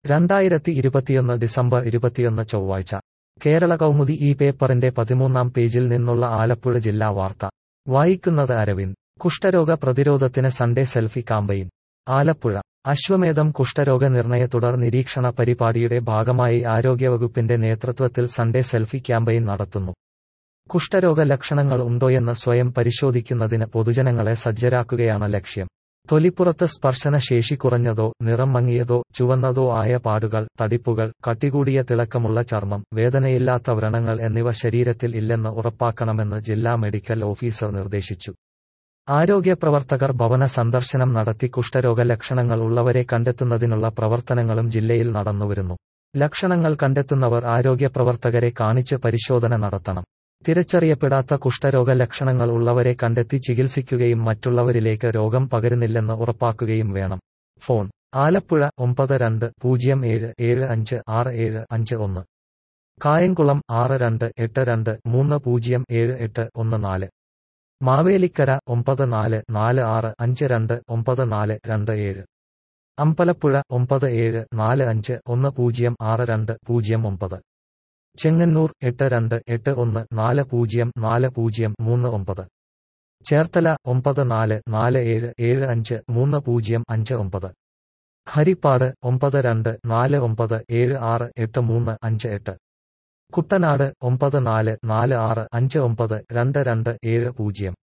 രണ്ടായിരത്തി ഇരുപത്തിയൊന്ന് ഡിസംബർ ഇരുപത്തിയൊന്ന് ചൊവ്വാഴ്ച കേരള കൗമുദി ഈ പേപ്പറിന്റെ പതിമൂന്നാം പേജിൽ നിന്നുള്ള ആലപ്പുഴ ജില്ലാ വാർത്ത വായിക്കുന്നത് അരവിന്ദ് കുഷ്ഠരോഗ പ്രതിരോധത്തിന് സൺഡേ സെൽഫി കാമ്പയിൻ ആലപ്പുഴ അശ്വമേധം കുഷ്ഠരോഗ നിർണയ തുടർ നിരീക്ഷണ പരിപാടിയുടെ ഭാഗമായി ആരോഗ്യവകുപ്പിന്റെ നേതൃത്വത്തിൽ സൺഡേ സെൽഫി ക്യാമ്പയിൻ നടത്തുന്നു കുഷ്ഠരോഗ ലക്ഷണങ്ങൾ ഉണ്ടോയെന്ന് സ്വയം പരിശോധിക്കുന്നതിന് പൊതുജനങ്ങളെ സജ്ജരാക്കുകയാണ് ലക്ഷ്യം തൊലിപ്പുറത്ത് സ്പർശന ശേഷി കുറഞ്ഞതോ നിറം മങ്ങിയതോ ചുവന്നതോ ആയ പാടുകൾ തടിപ്പുകൾ കട്ടികൂടിയ തിളക്കമുള്ള ചർമ്മം വേദനയില്ലാത്ത വ്രണങ്ങൾ എന്നിവ ശരീരത്തിൽ ഇല്ലെന്ന് ഉറപ്പാക്കണമെന്ന് ജില്ലാ മെഡിക്കൽ ഓഫീസർ നിർദ്ദേശിച്ചു ആരോഗ്യ പ്രവർത്തകർ ഭവന സന്ദർശനം നടത്തി കുഷ്ഠരോഗ ലക്ഷണങ്ങൾ ഉള്ളവരെ കണ്ടെത്തുന്നതിനുള്ള പ്രവർത്തനങ്ങളും ജില്ലയിൽ നടന്നുവരുന്നു ലക്ഷണങ്ങൾ കണ്ടെത്തുന്നവർ ആരോഗ്യ പ്രവർത്തകരെ കാണിച്ച് പരിശോധന നടത്തണം തിരിച്ചറിയപ്പെടാത്ത കുഷ്ഠരോഗ ലക്ഷണങ്ങൾ ഉള്ളവരെ കണ്ടെത്തി ചികിത്സിക്കുകയും മറ്റുള്ളവരിലേക്ക് രോഗം പകരുന്നില്ലെന്ന് ഉറപ്പാക്കുകയും വേണം ഫോൺ ആലപ്പുഴ ഒമ്പത് രണ്ട് പൂജ്യം ഏഴ് ഏഴ് അഞ്ച് ആറ് ഏഴ് അഞ്ച് ഒന്ന് കായംകുളം ആറ് രണ്ട് എട്ട് രണ്ട് മൂന്ന് പൂജ്യം ഏഴ് എട്ട് ഒന്ന് നാല് മാവേലിക്കര ഒമ്പത് നാല് നാല് ആറ് അഞ്ച് രണ്ട് ഒമ്പത് നാല് രണ്ട് ഏഴ് അമ്പലപ്പുഴ ഒമ്പത് ഏഴ് നാല് അഞ്ച് ഒന്ന് പൂജ്യം ആറ് രണ്ട് പൂജ്യം ഒമ്പത് ചെങ്ങന്നൂർ എട്ട് രണ്ട് എട്ട് ഒന്ന് നാല് പൂജ്യം നാല് പൂജ്യം മൂന്ന് ഒമ്പത് ചേർത്തല ഒമ്പത് നാല് നാല് ഏഴ് ഏഴ് അഞ്ച് മൂന്ന് പൂജ്യം അഞ്ച് ഒമ്പത് ഹരിപ്പാട് ഒമ്പത് രണ്ട് നാല് ഒമ്പത് ഏഴ് ആറ് എട്ട് മൂന്ന് അഞ്ച് എട്ട് കുട്ടനാട് ഒമ്പത് നാല് നാല് ആറ് അഞ്ച് ഒമ്പത് രണ്ട് രണ്ട് ഏഴ് പൂജ്യം